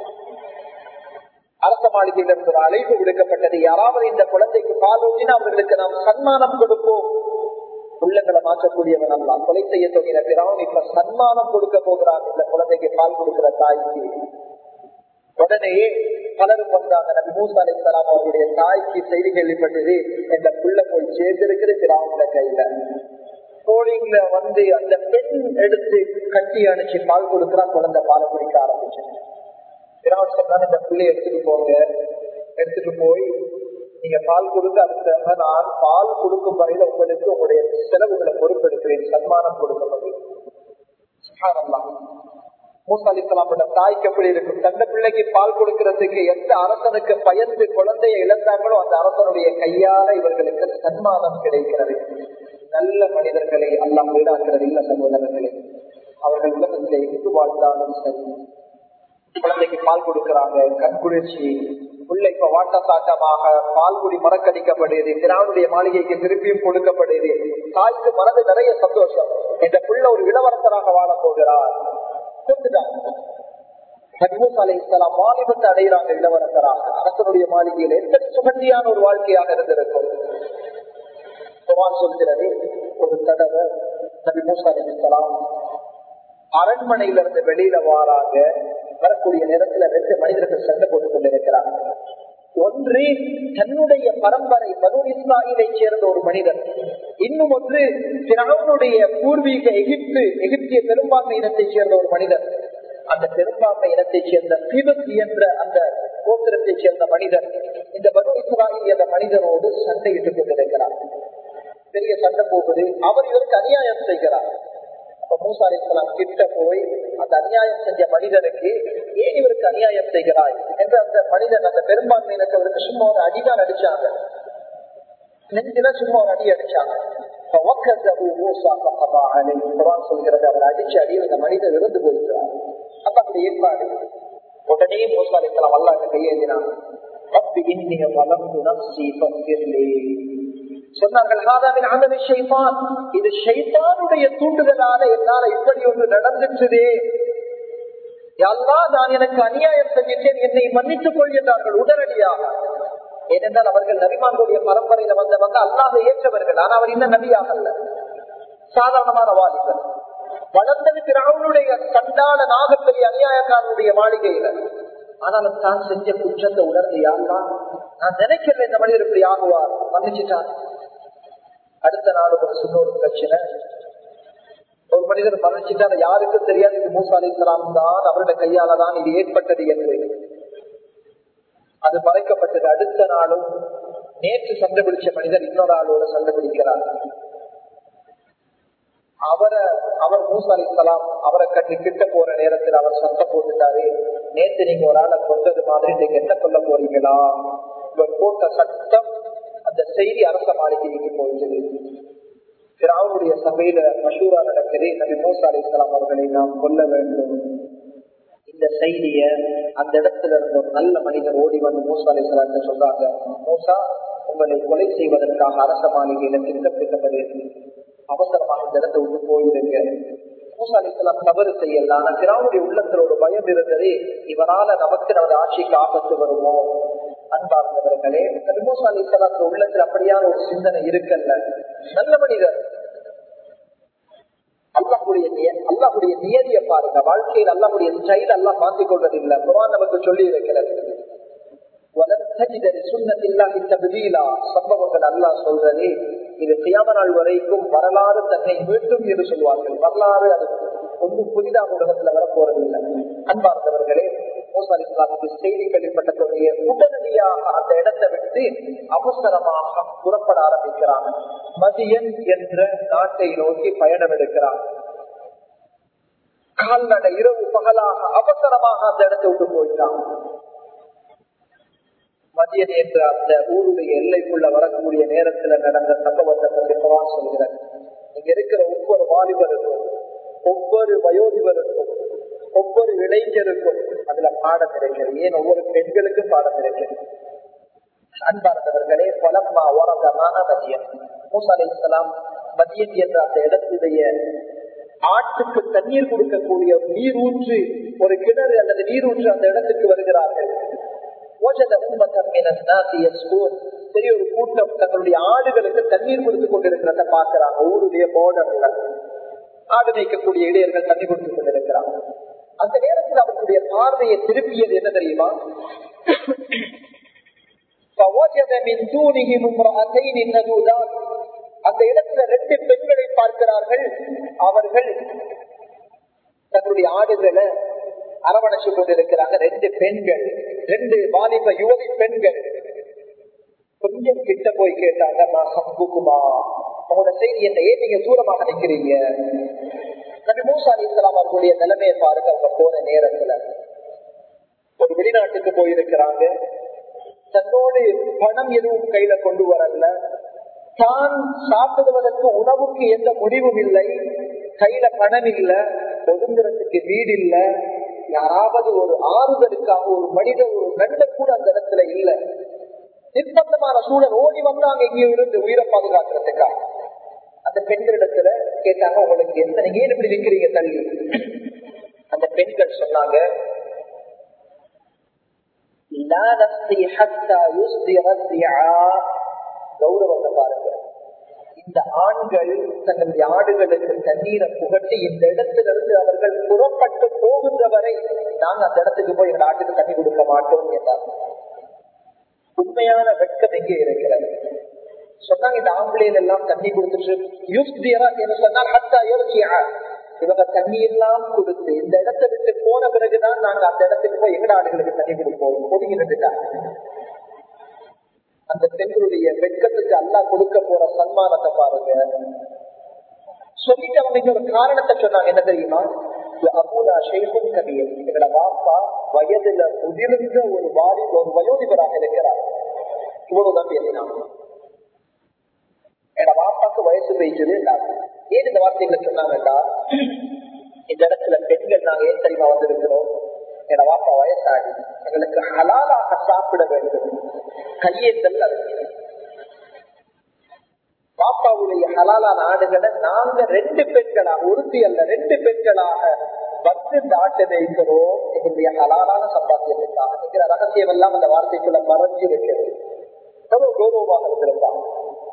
அரச மாளிகையில் இருந்து ஒரு அழைப்பு விடுக்கப்பட்டது யாராவது இந்த குழந்தைக்கு பால் ஊற்றினா அவர்களுக்கு நாம் சன்மானம் கொடுப்போம் உள்ளங்களை மாற்றக்கூடியவன் அல்ல கொலை செய்ய தொடங்கின பிறவன் இப்ப சன்மானம் கொடுக்க போகிறான் இந்த குழந்தைக்கு பால் கொடுக்கிற தாய்க்கு உடனே பலரும் வந்தாங்க நபி மூசா அலிஸ்லாம் அவருடைய தாய்க்கு செய்தி கேள்விப்பட்டது இந்த புள்ள போய் சேர்ந்திருக்கிற பிராவுல கையில கோழிங்கள வந்து அந்த பெண் எடுத்து கட்டி அணைச்சு பால் கொடுக்கிறா குழந்தை பாலை குடிக்க ஆரம்பிச்சு பிராவன் சொன்னாங்க இந்த பிள்ளைய எடுத்துட்டு போங்க எடுத்துட்டு போய் நீங்க பால் கொடுத்து அடுத்த நான் பால் கொடுக்கும் வரையில உங்களுக்கு உங்களுடைய செலவுகளை பொறுப்பெடுக்கிறேன் சன்மானம் கொடுக்கப்படும் மூசாலிசலாமோட தாய்க்கு எப்படி இருக்கும் தந்த பிள்ளைக்கு பால் கொடுக்கிறதுக்கு எந்த அரசனுக்கு பயந்து குழந்தைய இழந்தாங்களோ அந்த அரசனுடைய கையால இவர்களுக்கு சன்மானம் கிடைக்கிறது நல்ல மனிதர்களை அல்லாம் வீடாக்குறது இல்ல சகோதரர்களே அவர்கள் உலகத்திலே எங்கு வாழ்ந்தாலும் சரி குழந்தைக்கு பால் கொடுக்கிறாங்க கண்குளிர்ச்சி உள்ள இப்ப வாட்ட சாட்டமாக பால் குடி மறக்கடிக்கப்படுது திராவுடைய மாளிகைக்கு திருப்பியும் கொடுக்கப்படுது தாய்க்கு மனது நிறைய சந்தோஷம் இந்த புள்ள ஒரு இளவரசராக வாழ போகிறார் வாலிபத்தை அடைகிறாங்க இளவரசராக அரசனுடைய மாளிகையில் எத்தனை சுகந்தியான ஒரு வாழ்க்கையாக இருந்திருக்கும் சொல்கிறது ஒரு தடவை நபி மூசா அலிஸ்லாம் அரண்மனையில இருந்து வெளியில வாராங்க வரக்கூடிய நேரத்துல ரெண்டு மனிதர்கள் சண்டை போட்டுக் கொண்டிருக்கிறார் ஒன்று தன்னுடைய பரம்பரை பனு இஸ்ராயிலை சேர்ந்த ஒரு மனிதர் இன்னும் ஒன்று திராவுடைய பூர்வீக எகிப்து எகிப்திய பெரும்பான்மை இனத்தை சேர்ந்த ஒரு மனிதர் அந்த பெரும்பான்மை இனத்தை சேர்ந்த பிபத் என்ற அந்த கோத்திரத்தை சேர்ந்த மனிதர் இந்த பனு இஸ்ராயில் என்ற மனிதரோடு சண்டையிட்டுக் கொண்டிருக்கிறார் பெரிய சண்டை போகுது அவர் இவருக்கு அநியாயம் செய்கிறார் மூசா அலிஸ்லாம் கிட்ட போய் அந்த அநியாயம் செஞ்ச மனிதனுக்கு ஏன் இவருக்கு அநியாயம் செய்கிறாய் என்று அந்த மனிதன் அந்த பெரும்பான்மையினருக்கு சும்மா ஒரு அடிதான் அடிச்சாங்க நெஞ்சில சும்மா ஒரு அடி அடிச்சாங்க சொல்கிறது அவர் அடிச்ச அடியில் அந்த மனிதர் இருந்து போயிருக்கிறார் அப்ப அந்த ஏற்பாடு உடனே மூசா அலிஸ்லாம் அல்லாட்ட கையேந்தினான் ரப்பி இன்னிய வளர்ந்து நப்சி பங்கிர்லே சொன்னார்கள் இது ஷைத்தானுடைய தூண்டுதலால என்னால இப்படி ஒன்று நடந்துச்சுதே எல்லாம் நான் எனக்கு அநியாயம் செஞ்சிட்டேன் என்னை மன்னித்துக் கொள்கின்றார்கள் உடனடியாக ஏனென்றால் அவர்கள் நபிமான்களுடைய பரம்பரையில வந்தவங்க அல்லாத ஏற்றவர்கள் ஆனால் அவர் இன்னும் நபியாக அல்ல சாதாரணமான வாலிபர் வளர்ந்தது பிறனுடைய கண்டால நாகப்பெரிய அநியாயக்காரனுடைய மாளிகையில ஆனாலும் தான் செஞ்ச குற்றத்தை உணர்ந்து யாருதான் நான் நினைக்கிறேன் இந்த மனிதர் இப்படி ஆகுவார் மன்னிச்சுட்டான் அடுத்த நாள் ஒரு சின்ன ஒரு பிரச்சனை ஒரு மனிதர் மன்னிச்சுட்டார் யாருக்கும் தெரியாது இது மூசா அலி இஸ்லாம் தான் அவருடைய கையால தான் இது ஏற்பட்டது என்று அது மறைக்கப்பட்டது அடுத்த நாளும் நேற்று சண்டை பிடிச்ச மனிதர் இன்னொரு ஆளோட சண்டை பிடிக்கிறார் அவரை அவர் மூசா அலி இஸ்லாம் அவரை கட்டி கிட்ட போற நேரத்தில் அவர் சத்தம் போட்டுட்டாரு நேற்று நீங்க ஒரு ஆளை கொண்டது மாதிரி நீங்க என்ன சொல்ல போறீங்களா இவர் போட்ட சட்டம் அந்த செய்தி அரச மாளிகைக்கு போயிட்டது அவருடைய சபையில மஷூரா நடக்குது நபி மூசா அலி இஸ்லாம் அவர்களை நாம் கொல்ல வேண்டும் இந்த செய்திய அந்த இடத்துல இருந்த ஒரு நல்ல மனிதர் ஓடி வந்து மூசா அலி இஸ்லாம் சொல்றாங்க மூசா உங்களை கொலை செய்வதற்காக அரச மாளிகையில திட்டமிட்டது அவசரமாக இந்த இடத்தை விட்டு போயிருங்க மூசா அலி இஸ்லாம் தவறு செய்யல ஆனா திராவுடைய உள்ளத்துல ஒரு பயம் இருந்தது இவரால நமக்கு நமது ஆட்சிக்கு ஆபத்து வருமோ அன்பார்ந்தவர்களே மூசா அலி இஸ்லாத்துல உள்ளத்துல அப்படியான ஒரு சிந்தனை இருக்கல்ல நல்ல மனிதர் அல்லாஹுடைய அல்லாஹுடைய நியதியை பாருங்க வாழ்க்கையில் அல்லாஹுடைய ஸ்டைல் எல்லாம் மாற்றிக் கொள்வது இல்லை குரான் நமக்கு சொல்லி இருக்கிறது சம்பவங்கள் அல்லா சொல்றது இது சியாம நாள் வரைக்கும் வரலாறு தன்னை மீண்டும் என்று சொல்வார்கள் வரலாறு அது ஒன்றும் புதிதாக உலகத்துல வரப்போறது இல்லை அன்பார்ந்தவர்களே செய்தி கேள்விப்பட்டதுடைய உடனடியாக அந்த இடத்தை விட்டு அவசரமாக புறப்பட ஆரம்பிக்கிறாங்க மதியன் என்ற நாட்டை நோக்கி பயணம் எடுக்கிறாங்க கால்நடை இரவு பகலாக அவசரமாக அந்த இடத்தை விட்டு போயிட்டாங்க மதியன் என்ற அந்த ஊருடைய எல்லைக்குள்ள வரக்கூடிய நேரத்துல நடந்த சம்பவத்தை பற்றி பகவான் சொல்கிறார் இங்க இருக்கிற ஒவ்வொரு வாலிபருக்கும் ஒவ்வொரு வயோதிபருக்கும் ஒவ்வொரு இளைஞருக்கும் அதுல பாடம் இருக்கிறது ஏன் ஒவ்வொரு பெண்களுக்கும் பாடம் இருக்கிறது அன்பார்ந்தவர்களே பலம்மா ஓரதமான மதியம் மூசா அலி இஸ்லாம் மதியம் என்ற அந்த இடத்துடைய ஆட்டுக்கு தண்ணீர் கொடுக்கக்கூடிய நீரூற்று ஒரு கிணறு அல்லது நீரூற்று அந்த இடத்துக்கு வருகிறார்கள் பெரிய ஒரு கூட்டம் தங்களுடைய ஆடுகளுக்கு தண்ணீர் கொடுத்து கொண்டிருக்கிறத பாக்குறாங்க ஊருடைய போர்டர்ல ஆடு மேய்க்கக்கூடிய இடையர்கள் தண்ணி கொடுத்து கொண்டிருக்கிறாங்க அந்த நேரத்தில் அவர்களுடைய பார்வையை திருப்பியது என்ன தெரியுமா அந்த இடத்துல ரெண்டு பெண்களை பார்க்கிறார்கள் அவர்கள் தங்களுடைய ஆடுகளை அரவணைச்சு கொண்டிருக்கிறாங்க ரெண்டு பெண்கள் ரெண்டு வாலிப யுவதி பெண்கள் கொஞ்சம் கிட்ட போய் கேட்டாங்க நான் சம்புக்குமா உங்களோட செய்தி என்ன ஏன் நீங்க தூரமாக நிக்கிறீங்க நபி மூசா அலி இஸ்லாம் அவர்களுடைய நிலைமையை பாருங்க அவங்க போன நேரத்துல ஒரு வெளிநாட்டுக்கு போயிருக்கிறாங்க தன்னோடு பணம் எதுவும் கையில கொண்டு வரல தான் சாப்பிடுவதற்கு உணவுக்கு எந்த முடிவும் இல்லை கையில பணம் இல்ல ஒதுங்குறதுக்கு வீடு இல்ல யாராவது ஒரு ஆறுதலுக்காக ஒரு மனித ஒரு நண்பர் கூட அந்த இடத்துல இல்ல நிர்பந்தமான சூழல் ஓடி வந்தாங்க எங்கேயும் இருந்து உயிரை பாதுகாக்கிறதுக்காக அந்த பெண்களிடத்துல கேட்டாங்க உங்களுக்கு எந்த நீங்க ஏன் இப்படி நிக்கிறீங்க தள்ளி அந்த பெண்கள் சொன்னாங்க கௌரவத்தை பாருங்க இந்த ஆண்கள் தங்களுடைய ஆடுகளுக்கு தண்ணீரை புகட்டி இந்த இடத்திலிருந்து அவர்கள் புறப்பட்டு போகின்ற வரை நாங்க அந்த இடத்துக்கு போய் எங்க ஆட்டுக்கு தண்ணி கொடுக்க மாட்டோம் என்றார் உண்மையான வெட்கம் எங்கே இருக்கிறது சொன்னாங்க இந்த ஆம்பளையில எல்லாம் தண்ணி கொடுத்துட்டு யூஸ்தியரா என்று சொன்னால் ஹத்தா யோசியா இவங்க தண்ணி எல்லாம் கொடுத்து இந்த இடத்தை விட்டு போன பிறகுதான் நாங்க அந்த இடத்துக்கு போய் எங்கட ஆடுகளுக்கு தண்ணி கொடுப்போம் ஒதுங்கி நின்றுட்டாங்க அந்த பெண்களுடைய வெட்கத்துக்கு அல்லா கொடுக்க போற சன்மானத்தை பாருங்க சொல்லிட்டு அவங்க ஒரு காரணத்தை சொன்னாங்க என்ன தெரியுமா அபூலா ஷேகும் கவியல் எங்களோட பாப்பா வயதுல முதிர்ந்த ஒரு வாரி ஒரு வயோதிபராக இருக்கிறார் இவ்வளவு நம்பி எழுதினான் என்னோட பாப்பாக்கு வயசு பேசுது ஏன் இந்த வார்த்தைகளை சொன்னாங்கடா இந்த இடத்துல பெண்கள் நாங்க ஏன் தெரியுமா வந்திருக்கிறோம் என்னோட பாப்பா வயசாடி எங்களுக்கு ஹலாலாக சாப்பிட வேண்டும் கையேற்றல் பாப்பாவுடைய ஹலாலான ஆடுகளை நாங்க ரெண்டு பெண்களாக உறுதி அல்ல ரெண்டு பெண்களாக வந்து இந்த ஆட்டை வைக்கிறோம் எங்களுடைய ஹலாலான சம்பாத்தியத்துக்காக என்கிற ரகசியம் எல்லாம் அந்த வார்த்தைக்குள்ள மறைஞ்சு இருக்கிறது எவ்வளவு கௌரவமாக இருந்திருப்பாங்க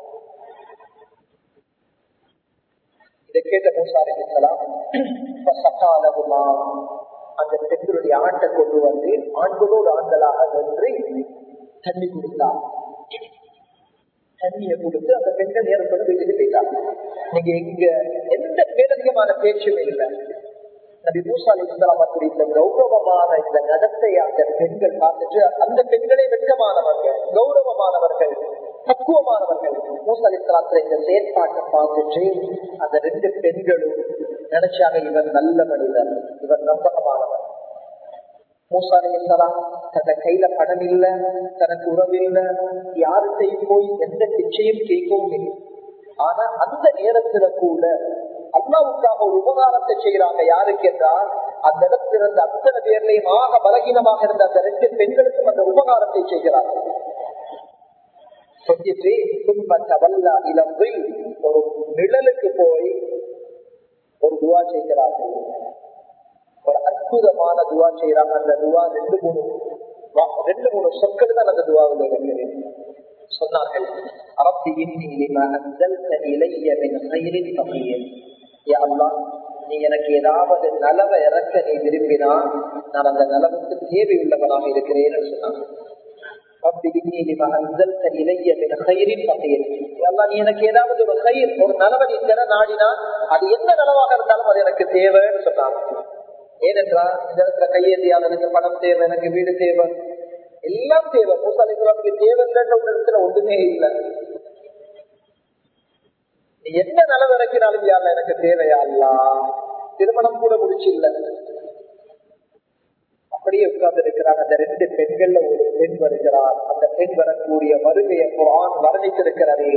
இதை கேட்ட மூசாரி சகாலகுமா அந்த பெண்களுடைய ஆட்டை கொண்டு வந்து ஆண்களோடு ஆண்களாக நின்று தண்ணி கொடுத்தார் தண்ணியை கொடுத்து அந்த பெண்கள் நேரத்தோட வீட்டுக்கு போயிட்டாங்க நீங்க எங்க எந்த மேலதிகமான பேச்சுமே இல்லை நபி மூசா அலி இஸ்லாமத்துடைய இந்த கௌரவமான இந்த நடத்தை அந்த பெண்கள் பார்த்துட்டு அந்த பெண்களே வெட்கமானவர்கள் கௌரவமானவர்கள் பக்குவமானவர்கள் மூசா அலி இஸ்லாத்துல இந்த செயற்பாட்டை பார்த்துட்டு அந்த ரெண்டு பெண்களும் நினைச்சாங்க இவர் நல்ல மனிதர் இவர் நம்பகமானவர் மூசா அலி இஸ்லாம் தன்னை கையில பணம் இல்ல தனக்கு உறவு இல்ல யாருத்தையும் போய் எந்த பிச்சையும் கேட்கவும் இல்லை ஆனா அந்த நேரத்துல கூட அல்லாவுக்காக ஒரு உபகாரத்தை செய்யறாங்க யாருக்கு என்றால் அந்த இடத்துல இருந்த அத்தனை பேர்லையும் ஆக பலகீனமாக இருந்த அந்த ரெண்டு பெண்களுக்கும் அந்த உபகாரத்தை செய்கிறாங்க செஞ்சுட்டு துன்பத்தவல்லா இளம்பை ஒரு நிழலுக்கு போய் ஒரு துவா செய்கிறார்கள் ஒரு அற்புதமான துவா செய்யறாங்க அந்த துவா ரெண்டு மூணு ரெண்டு மூணு சொற்கள் தான் அந்த துவாவில் இருக்கிறது சொன்னார்கள் அரபி இன்னி லிமா அன்சல்த இலைய மின் கைரின் பகையன் யா அல்லாஹ் நீ எனக்கு ஏதாவது நலவை இறக்க நீ விரும்பினா நான் அந்த நலவுக்கு தேவையுள்ளவனாக இருக்கிறேன் என்று சொன்னாங்க நீ எனக்கு ஏதாவது ஒரு கயிர் ஒரு நலவை நீ தர நாடினா அது எந்த நலவாக இருந்தாலும் அது எனக்கு தேவைன்னு சொன்னாங்க ஏனென்றால் இந்த இடத்துல கையேந்தியால் எனக்கு பணம் தேவை எனக்கு வீடு தேவை எல்லாம் தேவை மூசா அலிஸ்லாமுக்கு தேவை இல்லைன்ற ஒரு இடத்துல ஒன்றுமே இல்லை நீ என்ன நலவு இறக்கினாலும் யாருல எனக்கு தேவையா இல்லா திருமணம் கூட முடிச்சு இல்ல அப்படியே உட்கார்ந்து இருக்கிறாங்க அந்த ரெண்டு பெண்கள்ல ஒரு பெண் வருகிறார் அந்த பெண் வரக்கூடிய வருகையை குரான் வர்ணித்திருக்கிறது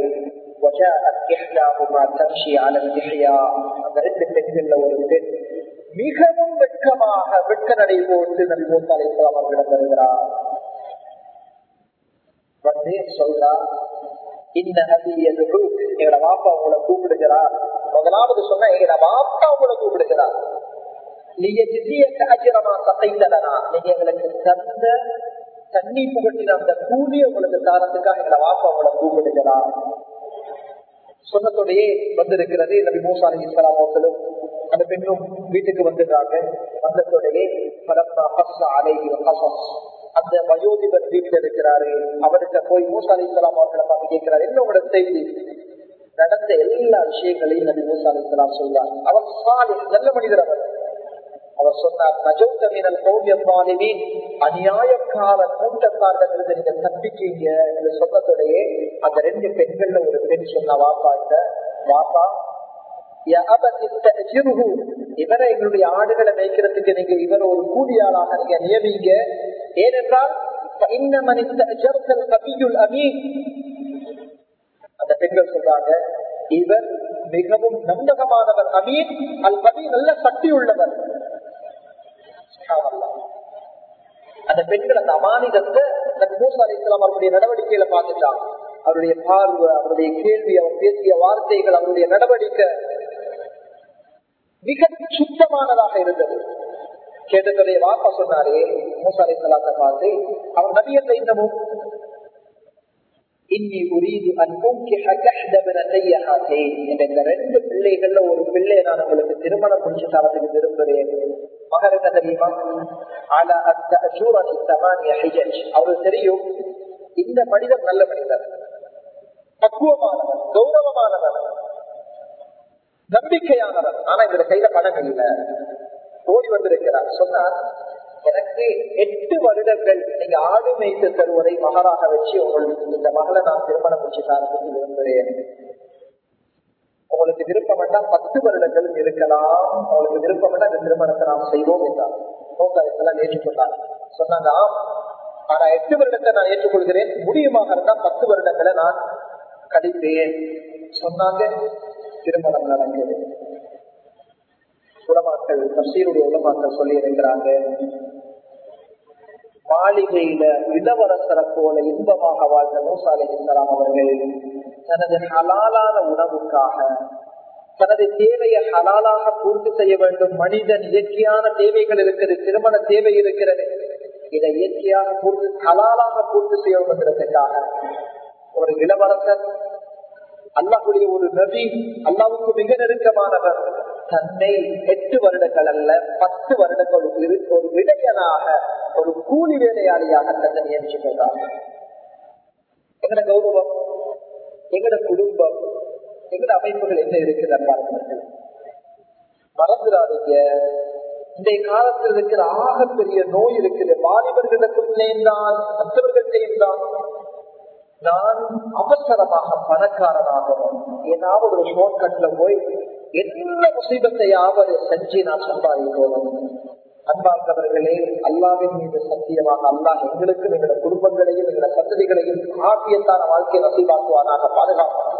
அந்த ரெண்டு பெண்கள்ல ஒரு பெண் மிகவும் வெட்கமாக வெட்க நடை போட்டு நபி மூசா அலிஸ்லாம் அவர்களிடம் வருகிறார் வந்து சொல்றா இந்த நபி எங்களோட வாப்பா உங்களை கூப்பிடுகிறார் முதலாவது சொன்ன எங்களோட வாப்பா உங்களை கூப்பிடுகிறார் நீங்க ஜிசியக்கு அஜிரமா சத்தைத்தலனா நீங்க எங்களுக்கு தந்த தண்ணி புகட்டின அந்த கூலிய உங்களுக்கு தாரத்துக்காக எங்களை வாப்பா உங்களை கூப்பிடுகிறார் சொன்னத்தோடையே வந்திருக்கிறது நபி மூசா அலி இஸ்லாமோக்களும் அந்த பெண்ணும் வீட்டுக்கு வந்துடுறாங்க வந்ததோடையே பரப்பா பஸ்ஸா அலைஹி கசஸ் அந்த வயோதிபர் வீட்டில் இருக்கிறாரு அவர்கிட்ட போய் மூசா அலி இஸ்லாம் அவர்களை பார்த்து கேட்கிறாரு என்ன உங்களோட செய்தி நடந்த எல்லா விஷயங்களையும் நபி மூசா அலி இஸ்லாம் சொல்றார் அவர் சாலி நல்ல மனிதர் அவர் அவர் சொன்னார் நஜௌத்த மீனல் கௌமியமானிமீன் அநியாயக்கார கூட்டத்தார்கள் இருந்து நீங்க தப்பிக்கீங்க என்று சொன்னதோடையே அந்த ரெண்டு பெண்கள்ல ஒரு பெண் சொன்ன வாப்பா இந்த வாப்பா இவரை எங்களுடைய ஆடுகளை மேய்க்கிறதுக்கு நீங்க இவர் ஒரு கூலியாளாக நீங்க நியமிங்க ஏனென்றால் அந்த பெண்கள் சொல்றாங்க இவர் மிகவும் நம்பகமானவர் அமீன் அல் கபி நல்ல சக்தி உள்ளவர் அந்த பெண்கள் அந்த அமானிதத்தை மூசா அலி இஸ்லாம் அவருடைய நடவடிக்கையில பார்த்துட்டான் அவருடைய பார்வை அவருடைய கேள்வி அவர் பேசிய வார்த்தைகள் அவருடைய நடவடிக்கை மிக சுத்தமானதாக இருந்தது கேட்டதுடைய வாப்பா சொன்னாரே மூசா அலி இஸ்லாத்தை பார்த்து அவர் நபியத்தை இன்னமும் இன்னி உரீது இந்த ரெண்டு பிள்ளைகள்ல ஒரு பிள்ளையை நான் உங்களுக்கு திருமணம் முடிச்சு தரத்துக்கு விரும்புகிறேன் மகர் என்ன தெரியுமா அவருக்கு தெரியும் இந்த மனிதர் நல்ல மனிதர் பக்குவமானவர் கௌரவமானவர் நம்பிக்கையானவர் ஆனா இந்த கையில பணம் இல்லை ஓடி வந்திருக்கிறார் சொன்னார் எனக்கு எட்டு வருடங்கள் நீங்க ஆடு மேய்த்து தருவதை மகளாக வச்சு உங்களுக்கு இந்த மகளை நான் திருமணம் முடிச்சு தரத்துக்கு விரும்புகிறேன் உங்களுக்கு விருப்பம் வேண்டாம் பத்து வருடங்கள் இருக்கலாம் உங்களுக்கு விருப்பம் வேண்டாம் இந்த திருமணத்தை நாம் செய்வோம் என்றார் நோக்கெல்லாம் ஏற்றுக்கொண்டார் சொன்னாங்க ஆனா எட்டு வருடத்தை நான் ஏற்றுக்கொள்கிறேன் முடியுமாக இருந்தால் பத்து வருடங்களை நான் கழிப்பேன் சொன்னாங்க திருமணம் நடந்தது உலமாக்கள் தப்சீருடைய உலமாக்கள் சொல்லி இருக்கிறாங்க மாளிகையில இளவரசரை போல இன்பமாக வாழ்ந்த மூசா அலி இஸ்லாம் அவர்கள் தனது ஹலாலான உணவுக்காக தனது தேவையை ஹலாலாக பூர்த்தி செய்ய வேண்டும் மனிதன் இயற்கையான தேவைகள் இருக்கிறது திருமண தேவை இருக்கிறது இதை இயற்கையாக பூர்த்தி ஹலாலாக பூர்த்தி செய்ய வந்ததற்காக ஒரு இளவரசர் அல்லாஹுடைய ஒரு நபி அல்லாவுக்கு மிக நெருக்கமானவர் தன்னை எட்டு வருடங்கள் அல்ல பத்து வருடங்கள் ஒரு விடையனாக ஒரு கூலி வேலையாளியாக தன்னை நியமிச்சு கொண்டார் எங்கட கௌரவம் எங்கட குடும்பம் எங்கட அமைப்புகள் என்ன இருக்குது பார்க்கிறார்கள் மறந்துடாதீங்க இன்றைய காலத்தில் இருக்கிற ஆகப்பெரிய நோய் இருக்குது வாலிபர்களுக்கும் சேர்ந்தான் மற்றவர்கள் சேர்ந்தான் நான் அவசரமாக பணக்காரனாகணும் ஏதாவது ஒரு ஷோர்ட்கட்ல போய் என்ன முசீபத்தையாவது செஞ்சு நான் சம்பாதிக்கணும் அன்பார்ந்தவர்களே அல்லாவின் மீது சத்தியமாக அல்லாஹ் எங்களுக்கும் எங்களோட குடும்பங்களையும் எங்களோட சந்ததிகளையும் ஆக்கியத்தான வாழ்க்கையை நசீபாக்குவானாக பாதுகாப்பான்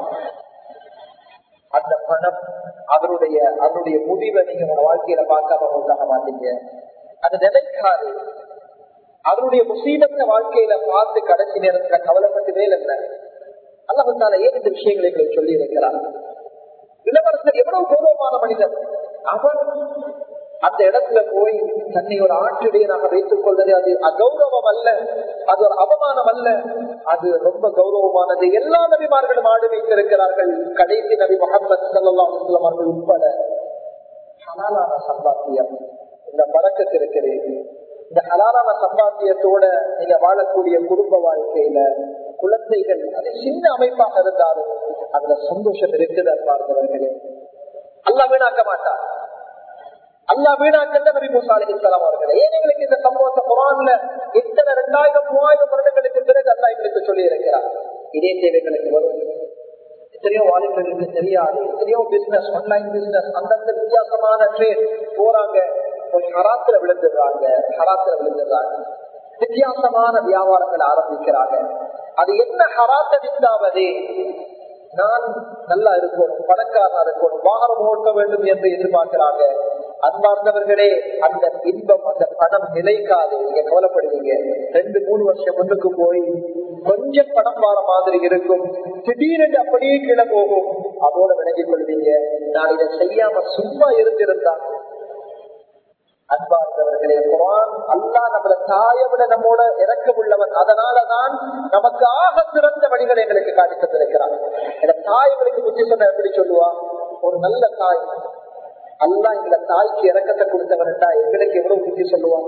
அந்த பணம் அதனுடைய அதனுடைய முடிவை நீங்க உங்க வாழ்க்கையில பார்க்காம உண்டாக மாட்டீங்க அது நினைக்காது அதனுடைய முசீபத்த வாழ்க்கையில பார்த்து கடைசி நேரத்துல கவலைப்பட்டு வேலை இல்லை அல்லாஹால ஏன் இந்த விஷயங்களை எங்களுக்கு சொல்லி இருக்கிறார் இளவரசர் எவ்வளவு கௌரவமான மனிதர் அவர் அந்த இடத்துல போய் தன்னை ஒரு ஆற்றுடையனாக வைத்துக் கொள்வது அது அகௌரவம் அல்ல அது ஒரு அவமானம் அல்ல அது ரொம்ப கௌரவமானது எல்லா நபிமார்களும் ஆடு வைத்திருக்கிறார்கள் கடைசி நபி முகமது சல்லாஹ் அவர்கள் உட்பட ஹலாலான சம்பாத்தியம் இந்த பழக்கத்து இருக்கிறேன் இந்த ஹலாலான சம்பாத்தியத்தோட நீங்க வாழக்கூடிய குடும்ப வாழ்க்கையில குழந்தைகள் அது சின்ன அமைப்பாக இருந்தாலும் அதுல சந்தோஷம் இருக்குது பார்க்கிறவர்களே அல்லா வீணாக்க மாட்டார் அல்லா வீணாக்கல்ல நபி மூசா அலி இஸ்லாம் அவர்கள் ஏன் எங்களுக்கு இந்த சம்பவத்தை குரான்ல இத்தனை ரெண்டாயிரம் மூவாயிரம் வருடங்களுக்கு பிறகு அல்லா எங்களுக்கு சொல்லி இருக்கிறார் இதே தேவைகளுக்கு வரும் எத்தனையோ வாலிபர்களுக்கு தெரியாது எத்தனையோ பிசினஸ் ஆன்லைன் பிசினஸ் அந்தந்த வித்தியாசமான ட்ரேட் போறாங்க ஒரு ஹராத்துல விழுந்துடுறாங்க ஹராத்துல விழுந்துடுறாங்க வித்தியாசமான வியாபாரங்களை ஆரம்பிக்கிறாங்க அது என்ன ஹராத்த வித்தாவது நான் நல்லா இருக்கணும் பணக்காரனா இருக்கணும் வாகனம் ஓட்ட வேண்டும் என்று எதிர்பார்க்கிறாங்க அன்பார்ந்தவர்களே அந்த இன்பம் அந்த பணம் நிலைக்காது நீங்க கவலைப்படுவீங்க ரெண்டு மூணு வருஷம் முன்னுக்கு போய் கொஞ்சம் பணம் வார மாதிரி இருக்கும் திடீரென்று அப்படியே கீழே போகும் அதோட விலகிக் கொள்வீங்க நான் இதை செய்யாம சும்மா இருந்திருந்தான் அன்பார்ந்தவர்களே குரான் அல்லா நம்மள தாயை விட நம்மோட இறக்கம் உள்ளவன் அதனாலதான் நமக்கு ஆக சிறந்த வழிகளை எங்களுக்கு காட்டி தந்திருக்கிறான் என தாய்களுக்கு புத்தி சொன்ன எப்படி சொல்லுவா ஒரு நல்ல தாய் அல்லா எங்களை தாய்க்கு இறக்கத்தை கொடுத்தவன்டா எங்களுக்கு எவ்வளவு புத்தி சொல்லுவான்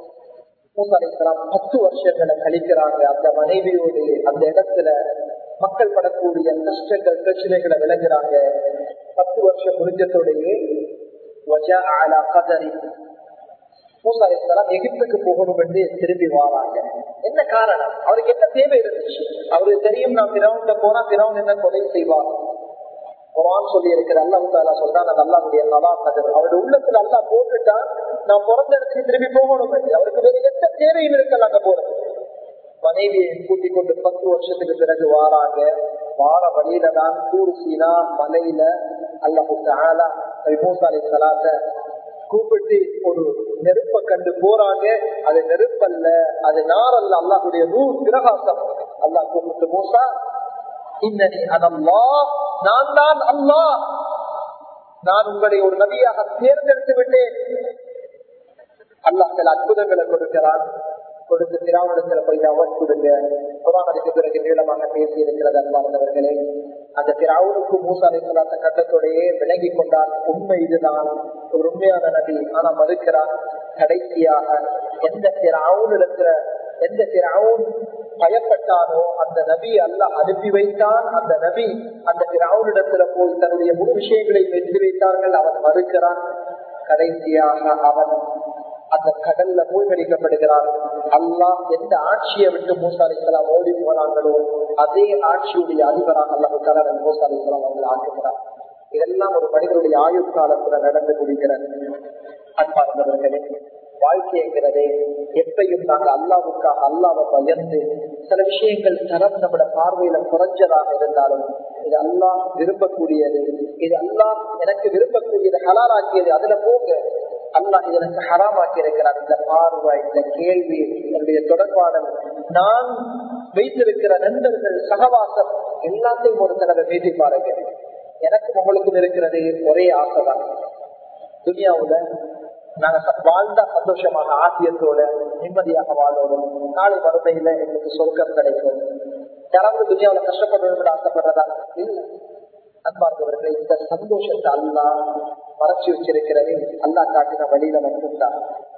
பத்து வருஷங்களை கழிக்கிறாங்க அந்த மனைவியோடு அந்த இடத்துல மக்கள் படக்கூடிய கஷ்டங்கள் பிரச்சனைகளை விளங்குறாங்க பத்து வருஷம் முடிஞ்சதோடையே எகிப்துக்கு போகணும் என்று திரும்பி வாராங்க என்ன காரணம் அவருக்கு என்ன தேவை இருந்துச்சு அவருக்கு தெரியும் நான் பிறவுண்ட போனா பிறவன் என்ன கொலை செய்வார் குரான் சொல்லி இருக்கிற அல்லாஹ் தாலா சொல்றான் அது அல்லாவுடைய கலா கதர் அவருடைய உள்ளத்துல அல்லா போட்டுட்டான் நான் பிறந்த இடத்துக்கு திரும்பி போகணும் என்று அவருக்கு வேற எந்த தேவையும் இருக்கல அங்க போறது மனைவியை கூட்டிக் கொண்டு பத்து வருஷத்துக்கு பிறகு வாராங்க வார வழியில தான் கூறு சீனா மலையில அல்லாஹு தாலா மூசாலை சலாத்த கூப்பிட்டு ஒரு நெருப்ப கண்டு போறாங்க அது நெருப்பல்ல அது நாரல்ல அல்லாஹுடைய நூறு பிரகாசம் அல்லாஹ் கூப்பிட்டு மூசா இன்னனி அதல்லா நான் தான் அல்லாஹ் நான் உங்களை ஒரு நபியாக தேர்ந்தெடுத்து விட்டேன் அல்லாஹ் சில அற்புதங்களை கொடுக்கிறான் கொடுத்து திராவிடத்துல போய் அவர் கொடுங்க குரானுக்கு பிறகு நீளமாக பேசி இருக்கிறது அன்பார்ந்தவர்களே அந்த திராவுனுக்கு மூசாலை சொல்லாத கட்டத்தோடையே விலகி கொண்டான் உண்மை இதுதான் ஒரு உண்மையான நபி ஆனா மறுக்கிறான் கடைசியாக எந்த திராவுன் இருக்கிற எந்த திராவுன் பயப்பட்டானோ அந்த நபி அல்ல அனுப்பி வைத்தான் அந்த நபி அந்த திராவுனிடத்துல போய் தன்னுடைய முழு விஷயங்களை வெற்றி வைத்தார்கள் அவன் மறுக்கிறான் கடைசியாக அவன் அந்த கடல்ல மூழ்கடிக்கப்படுகிறார் அல்லாஹ் எந்த ஆட்சியை விட்டு மூசா அலிஸ்லாம் ஓடி போனாங்களோ அதே ஆட்சியுடைய அதிபராக அல்லாஹ் கலர் மூசா அலிஸ்லாம் அவங்களை ஆக்குகிறார் இதெல்லாம் ஒரு மனிதனுடைய ஆயுள் காலத்துல நடந்து முடிகிறது அன்பார்ந்தவர்களே வாழ்க்கைங்கிறதே எப்பையும் நாங்க அல்லாவுக்காக அல்லாவை பயந்து சில விஷயங்கள் தரம் நம்மட பார்வையில குறைஞ்சதாக இருந்தாலும் இது அல்லாஹ் விரும்பக்கூடியது இது அல்லாஹ் எனக்கு விரும்பக்கூடியது ஹலாலாக்கியது அதுல போங்க அல்லாஹ் எனக்கு ஹராமாக்கி இருக்கிறார் இந்த பார்வை இந்த கேள்வி என்னுடைய தொடர்பாடல் நான் வைத்திருக்கிற நண்பர்கள் சகவாசம் எல்லாத்தையும் ஒரு தடவை பேசி பாருங்க எனக்கும் உங்களுக்கும் இருக்கிறது ஒரே ஆசைதான் துனியாவுல நாங்க வாழ்ந்தா சந்தோஷமாக ஆசியத்தோட நிம்மதியாக வாழணும் நாளை வறுமையில எங்களுக்கு சொர்க்கம் கிடைக்கும் யாராவது துனியாவில கஷ்டப்படணும் ஆசைப்படுறதா இல்லை அன்பார்ந்தவர்களே இந்த சந்தோஷத்தை அல்லா மறைச்சு வச்சிருக்கிறது அல்லா காட்டின வழியில மட்டும்தான்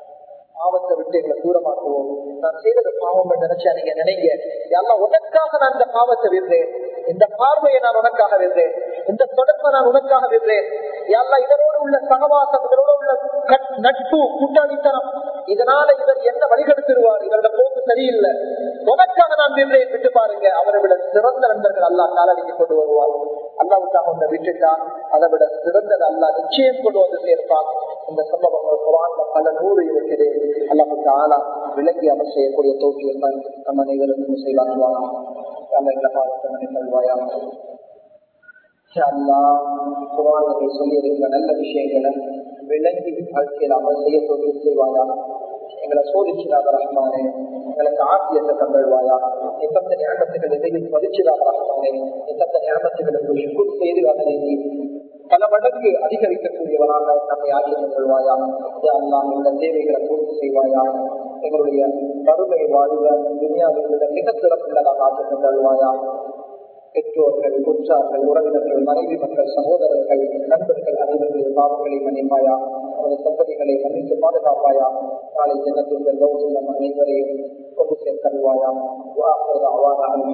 பாவத்தை விட்டு எங்களை தூரமாக்குவோம் நான் செய்தது பாவம் நினைச்சா நீங்க நினைங்க எல்லாம் உனக்காக நான் இந்த பாவத்தை விடுறேன் இந்த பார்வையை நான் உனக்காக விடுறேன் இந்த தொடர்பை நான் உனக்காக விடுறேன் எல்லாம் இதனோடு உள்ள சகவாசம் இதனோட உள்ள நட்பு கூட்டாளித்தனம் இதனால இவர் என்ன வழிகெடுத்துருவார் இவரோட போக்கு சரியில்லை உனக்காக நான் விடுறேன் விட்டு பாருங்க அவரை விட சிறந்த நண்பர்கள் அல்லா காலடிக்கு கொண்டு வருவார் அல்லாவுக்காக ஒன்றை விட்டுட்டா அதை விட சிறந்தது அல்லா நிச்சயம் கொண்டு வந்து சேர்ப்பான் இந்த சம்பவங்கள் குரான்ல பல நூறு இருக்குது அல்லாவுக்கு ஆளா விலகி அவர் செய்யக்கூடிய தோல்வியை தான் நம்ம அனைவரும் செய்வாங்குவானா அல்ல எங்களை பாவத்தை நிகழ்வாயா குரானை சொல்லி இருக்கிற நல்ல விஷயங்களை விளங்கி வாழ்க்கையில் அமல் செய்ய தொழில் செய்வாயா எங்களை சோதிச்சிடாத ரஹ்மானே எங்களுக்கு ஆசியத்தை தந்தழ்வாயா எத்தனை ஞாபகத்துகள் எதையும் பதிச்சிடாத ரஹ்மானே எத்தனை ஞாபகத்துகளுக்கு சுக்குர் செய்து அதனை பல மடங்கு அதிகரிக்கக்கூடியவராக நம்மை ஆட்சி தந்தழ்வாயா எல்லாம் எங்கள் தேவைகளை பூர்த்தி செய்வாயா எங்களுடைய வறுமை வாழ்வ துனியாவை விட மிக சிறப்புள்ளதாக ஆட்சி தந்தழ்வாயா பெற்றோர்கள் உற்றார்கள் உறவினர்கள் மனைவி மக்கள் சகோதரர்கள் நண்பர்கள் அனைவருடைய பாவங்களை மன்னிப்பாயா அவரது சம்பதிகளை மன்னித்து பாதுகாப்பாயா நாளை தினத்தில் நம் அனைவரையும் கொண்டு சேர்த்தருவாயா